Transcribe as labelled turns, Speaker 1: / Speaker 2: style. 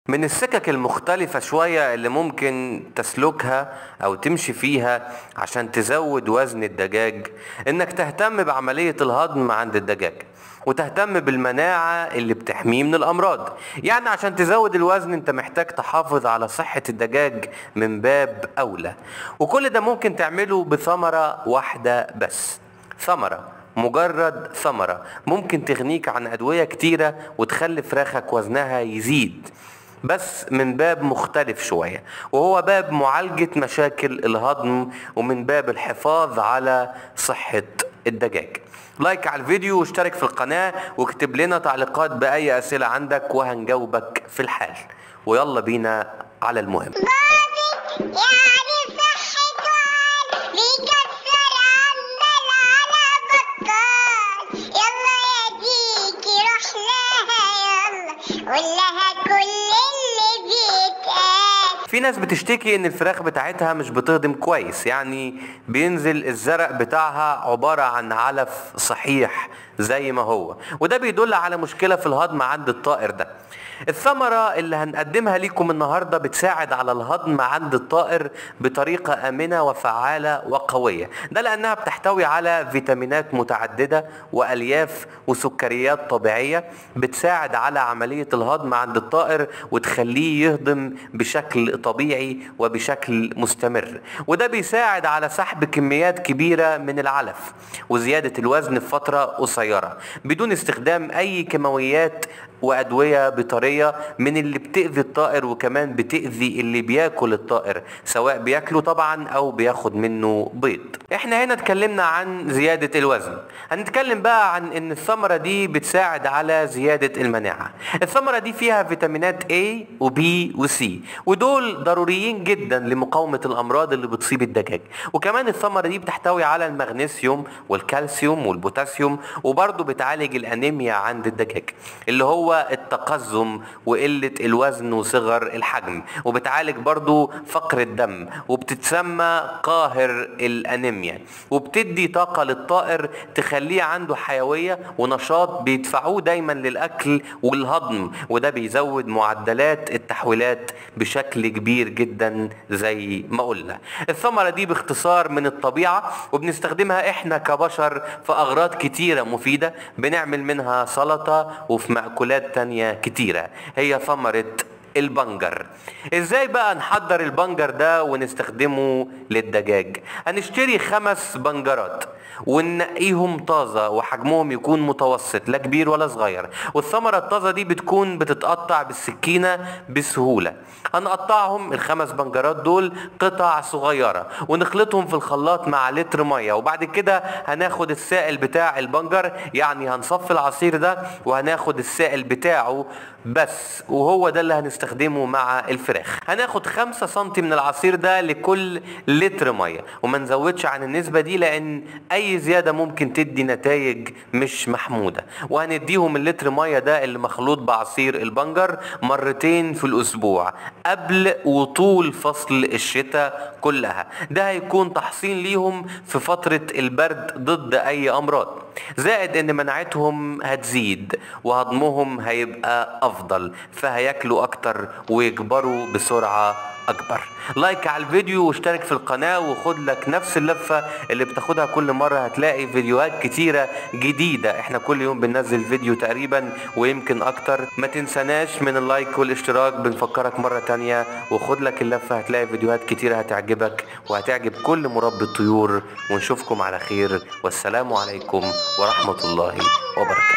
Speaker 1: من السكك المختلفة شوية اللي ممكن تسلكها أو تمشي فيها عشان تزود وزن الدجاج إنك تهتم بعملية الهضم عند الدجاج وتهتم بالمناعة اللي بتحميه من الأمراض يعني عشان تزود الوزن انت محتاج تحافظ على صحة الدجاج من باب أولى وكل ده ممكن تعمله بثمرة واحدة بس ثمرة مجرد ثمرة ممكن تغنيك عن أدوية كتيرة وتخلي فراخك وزنها يزيد بس من باب مختلف شوية وهو باب معالجة مشاكل الهضم ومن باب الحفاظ على صحة الدجاج لايك على الفيديو واشترك في القناة واكتب لنا تعليقات بأي أسئلة عندك وهنجاوبك في الحال ويلا بينا على المهم
Speaker 2: يعني صحة وعال بيكسر عمال على بطال يلا يا ديكي روح لها يلا قول لها كل اللي بيتقال
Speaker 1: في ناس بتشتكي ان الفراخ بتاعتها مش بتهضم كويس يعني بينزل الزرق بتاعها عبارة عن علف صحيح زي ما هو وده بيدل على مشكلة في الهضم عند الطائر ده الثمرة اللي هنقدمها لكم النهاردة بتساعد على الهضم عند الطائر بطريقة آمنة وفعالة وقوية ده لأنها بتحتوي على فيتامينات متعددة وألياف وسكريات طبيعية بتساعد على عملية الهضم عند الطائر وتخليه يهضم بشكل طبيعي وبشكل مستمر وده بيساعد على سحب كميات كبيرة من العلف وزيادة الوزن في فترة قصيرة بدون استخدام أي كيماويات وادويه بطريه من اللي بتاذي الطائر وكمان بتاذي اللي بياكل الطائر سواء بياكله طبعا او بياخد منه بيض احنا هنا اتكلمنا عن زياده الوزن هنتكلم بقى عن ان الثمره دي بتساعد على زياده المناعه الثمره دي فيها فيتامينات A وB وC ودول ضروريين جدا لمقاومه الامراض اللي بتصيب الدجاج وكمان الثمره دي بتحتوي على المغنيسيوم والكالسيوم والبوتاسيوم وبرضه بتعالج الانيميا عند الدجاج اللي هو التقزم وقلة الوزن وصغر الحجم وبتعالج برضو فقر الدم وبتتسمى قاهر الأنيميا وبتدي طاقة للطائر تخليه عنده حيوية ونشاط بيدفعوه دايما للأكل والهضم وده بيزود معدلات التحويلات بشكل كبير جدا زي ما قلنا الثمرة دي باختصار من الطبيعة وبنستخدمها احنا كبشر في أغراض كتيرة مفيدة بنعمل منها سلطة وفي مأكولات تانية كتيرة هي ثمرة البنجر ازاي بقى نحضر البنجر ده ونستخدمه للدجاج هنشتري خمس بنجرات وننقيهم طازة وحجمهم يكون متوسط لا كبير ولا صغير والثمرة الطازة دي بتكون بتتقطع بالسكينة بسهولة هنقطعهم الخمس بنجرات دول قطع صغيرة ونخلطهم في الخلاط مع لتر مية وبعد كده هناخد السائل بتاع البنجر يعني هنصفي العصير ده وهناخد السائل بتاعه بس وهو ده اللي هنستخدمه مع الفراخ هناخد خمسة سنتي من العصير ده لكل لتر مية وما نزودش عن النسبة دي لان اي زيادة ممكن تدي نتائج مش محمودة وهنديهم اللتر مية ده اللي مخلوط بعصير البنجر مرتين في الاسبوع قبل وطول فصل الشتاء كلها ده هيكون تحصين ليهم في فترة البرد ضد اي امراض زائد ان مناعتهم هتزيد وهضمهم هيبقى افضل فهياكلوا اكتر ويكبروا بسرعة اكبر لايك على الفيديو واشترك في القناة وخد لك نفس اللفة اللي بتاخدها كل مرة هتلاقي فيديوهات كتيرة جديدة احنا كل يوم بننزل فيديو تقريبا ويمكن اكتر ما تنساناش من اللايك والاشتراك بنفكرك مرة تانية وخد لك اللفة هتلاقي فيديوهات كتيرة هتعجبك وهتعجب كل مربي الطيور ونشوفكم على خير والسلام عليكم ورحمة الله وبركاته